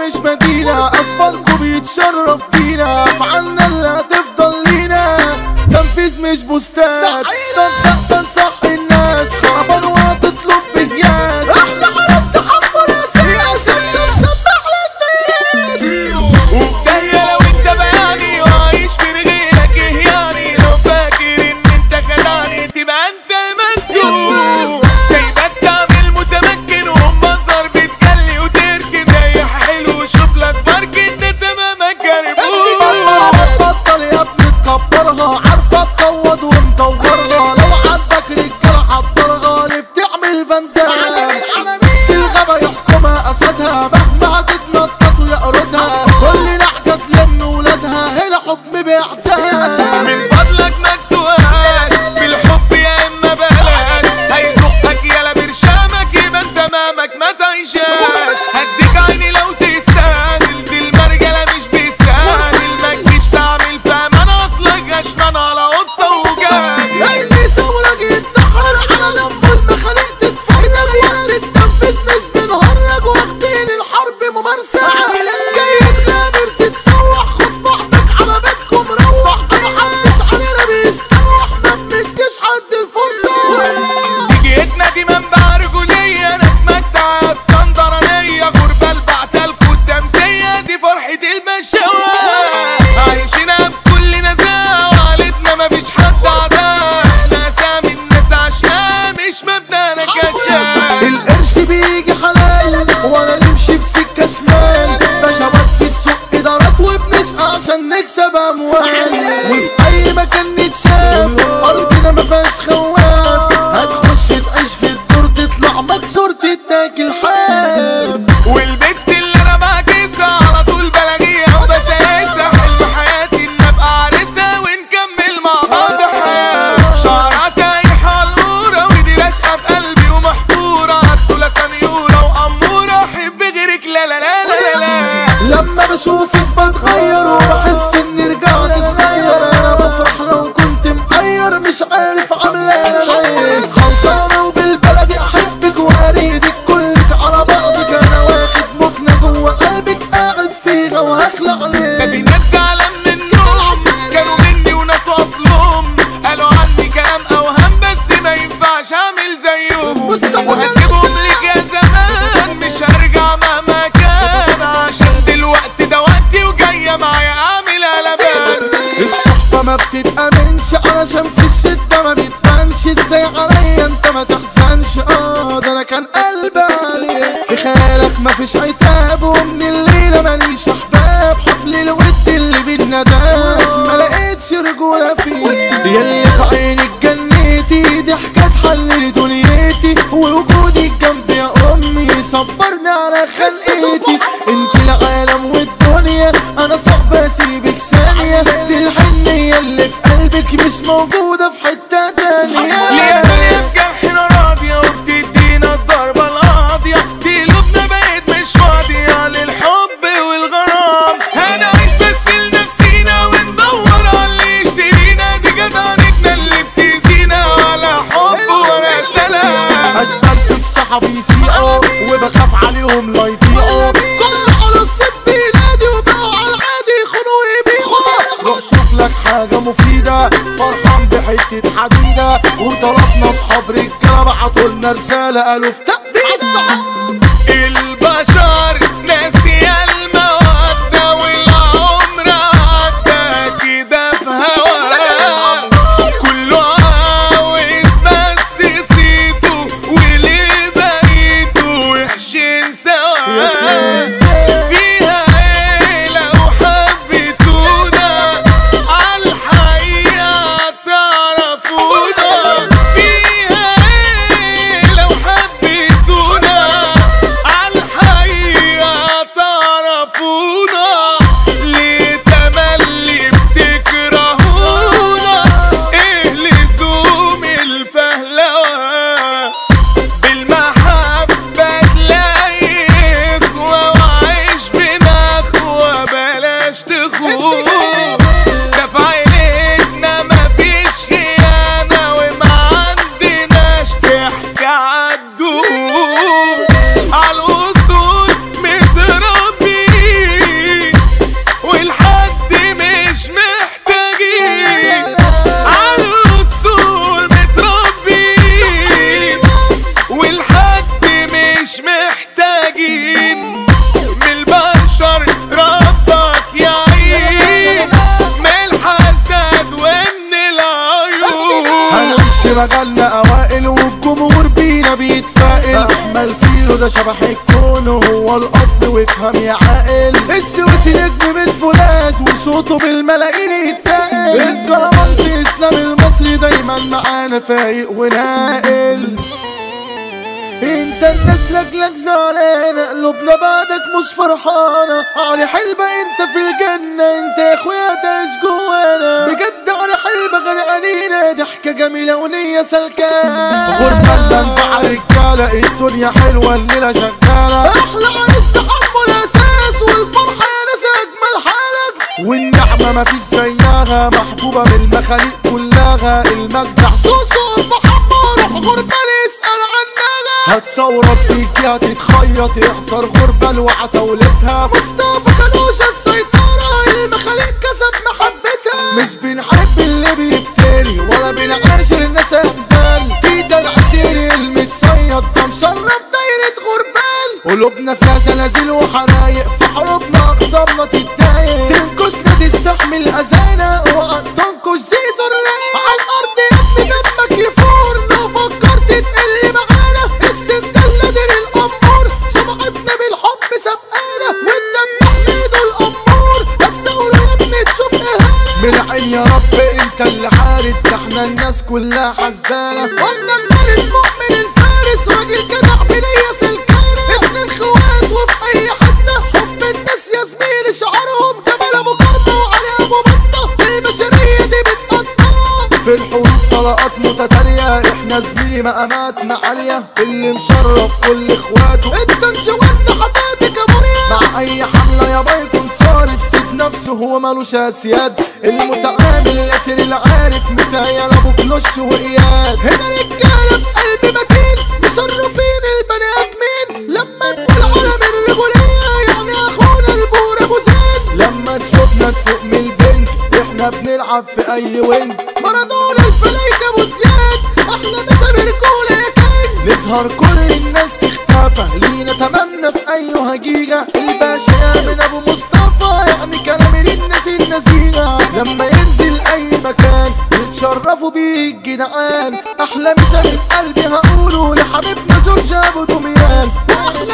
مش مدينة أكبركم بيتشرف فينا أفعالنا اللي هتفضل لينا تنفيذ مش بوستات تنصح تنصح الناس خربان وهتطلب بهياس احنا عرس تحمر يا سياسة سبح وفي داهية لو انت بياني وعايش من غيرك ايه يعني لو فاكر ان انت خدعني تبقى انت مجنون سايبك تعمل متمكن ومنظر بتجلي وتركن رايح حلو شوف لك بركن ده تمامك جربوه بطل يا ابني تكبرها عارفة تطود ومدورها لو عندك رجالة حضرها اللي بتعمل فندان الغابة يحكمها أسدها مهما تتنطط ويقردها كل لحجة تلم ولادها هنا حكم بإعدام من فضلك ما تسوقهاش بالحب يا اما بلاش هيزقك يالا برشامك يبقى انت تمامك ما تعيشهاش هديك عيني لو تستاهل دي المرجلة مش بيسهل ما تجيش تعمل فاهم انا اصلك غشمان على قطة وجاي اللي ثورك يتدحر على جنب المخاليق تتفرج وقت التنفيذ مش بنهرج واخدين الحرب ممارسة جاي تغامر تتسوح خد بعضك على بيتكم روح محدش علينا بيستروح ما بنديش حد الفرصة دي جيتنا دي منبع رجولية ناس مجدع اسكندرانية غربة البعتلكوا التمسية دي فرحة البشوات عايشينها بكل نزاهة وعيلتنا مفيش حد عداها احنا اسامي الناس عشقها مش مبنانا كشاف القرش بيجي حلال ولا نمشي في سكة شمال بشوات في السوق إدارات وبنسعى عشان نكسب أموال وفي أي مكان نتشاف أرضنا مفيهاش خواف هتخش تعيش في الدور تطلع مكسور تتاكل حاف والبت اللي انا بعكسها على طول بلاقيها وبساسها حلم حياتي ان ابقى عريسها ونكمل مع بعض حياه شعرها سايح على القوره ودي راشقه في قلبي ومحفوره عسوله سنيوره واموره احب غيرك لا لا لا لا لا لما بشوفك بتغير وبحس اني رجعت صغير انا بفرح لو كنت مقير مش عارف عامله ايه خلصانه وبالبلدي احبك واريدك كلك على بعضك انا واخد مكنه جوه قلبك قاعد فيها وهخلع ده في عليك ناس زعلان منهم كانوا مني وناس اصلهم قالوا عني كلام اوهام بس ما ينفعش اعمل زيهم مصطفى وهسيبهم ليك يا زمان مش هرجع مهما كان عشان دلوقتي ده وقتي وجايه معايا اعمل قلبان الصحبة ما بتتأمنش علشان في الشدة ما بتبانش ازاي عليا انت ما تحزنش اه ده انا كان قلبي عليك في خيالك ما فيش عتاب ومن الليلة ماليش احباب حبل الود اللي بينا داب ما لقيتش رجولة فيه ياللي في عينك جنيتي دي حكاية حلل دنيتي ووجودك جنبي يا امي صبرني على خلقتي انت العالم والدنيا انا صعب اسيبك ثانية دي الحنية اللي في قلبك مش موجودة في حتة تانية ليه الدنيا في جرحنا راضيه وبتدينا الضربه القاضيه دي قلوبنا بقت مش فاضيه للحب والغرام هنعيش بس لنفسينا وندور على اللي يشترينا دي جدعنتنا اللي بتأذينا على حب ولا سلام اشبال في الصحاب يسيقوا وبخاف عليهم لا يضيعوا كل على الصب بينادي وبقوا على العادي يخونوا ويبيعوا روح شوف لك حاجة مفيدة فرحان بحتة حديدة وطلبنا اصحاب رجالة بعتوا لنا رسالة قالوا في تأبيدة البشر ناسية المودة والعمر عدى كده في هواه كله عاوز بس صيته وليه بقيته وحشين سوا فيها ايه لو حبيتونا عالحقيقة تعرفونا فيها ايه لو حبيتونا زميله ده شبح الكون وهو الاصل وافهم يا عاقل السويسي نجم بالفولاذ وصوته بالملايين يتنقل الكرمانسي اسلام المصري دايما معانا فايق وناقل انت الناس لجلك زعلانة قلوبنا بعدك مش فرحانة علي حلبة انت في الجنة انت يا اخويا تعيش جوانا بجد علي حلبة غرقانينا ضحكة جميلة ونية سلكانة غربة ده انت على رجالة الدنيا حلوة الليلة شغالة احلى عايز تحمل اساس والفرحة يا ناس اجمل حالك والنعمة مفيش زيها محبوبة من المخاليق كلها المجدع سوسو المحمر روح غربة اسأل عنها هتصورك فيك يا تتخيط يحصر غربة وعتولتها مصطفى كانوش السيطرة المخاليق كسب محبتها مش بنحب اللي بيفتري ولا بنعاشر الناس اهدال بيدا العسيري المتصيد ده مشرف دايرة غربال قلوبنا فيها زلازل وحرايق في حروبنا اقصابنا تتضايق تنكشنا تستحمل اذانا اوعى تنكش زيزو الرايق على الارض يا ابني دمك يفور لو فكرت تقل معانا السندال نادر الامور سمعتنا بالحب سبقانا وانت محمد الامور هتزاولوا يا ابني تشوف اهانه من العين يا رب انت اللي حارس ده احنا الناس كلها حسدانه وانا الفارس مؤمن الفارس راجل جدع بنيه سلكانه ابن الخوات وفي اي حته حب الناس يا زميلي شعارهم جمال ابو كرده وعلي ابو بطه البشريه دي بتقطع في الحروب طلقات متتالية احنا زميلي مقاماتنا عالية اللي مشرف كل اخواته انت انشوت حباتك يا مريم مع اي حملة يا بيكون صارف سيد نفسه هو مالوش اسياد المتعامل ياسر العارف مسايل ابو كلوش واياد هنا رجالة بقلب متين مشرفين البني ادمين لما نقول علم الرجولية يعني اخونا البور ابو زين لما تشوفنا تفوق من البنك احنا بنلعب في اي وينج مارادونا الفلايك ابو زياد احنا مسا برجولة يا كينج نظهر كل الناس تختفى لينا تمامنا في اي هجيجة الباشا من ابو مصطفى يعني كلام للناس النزيهة لما ينزل اي مكان يتشرفوا بيه الجدعان احلى مسا من قلبي هقوله لحبيبنا زوج ابو دميان واحلى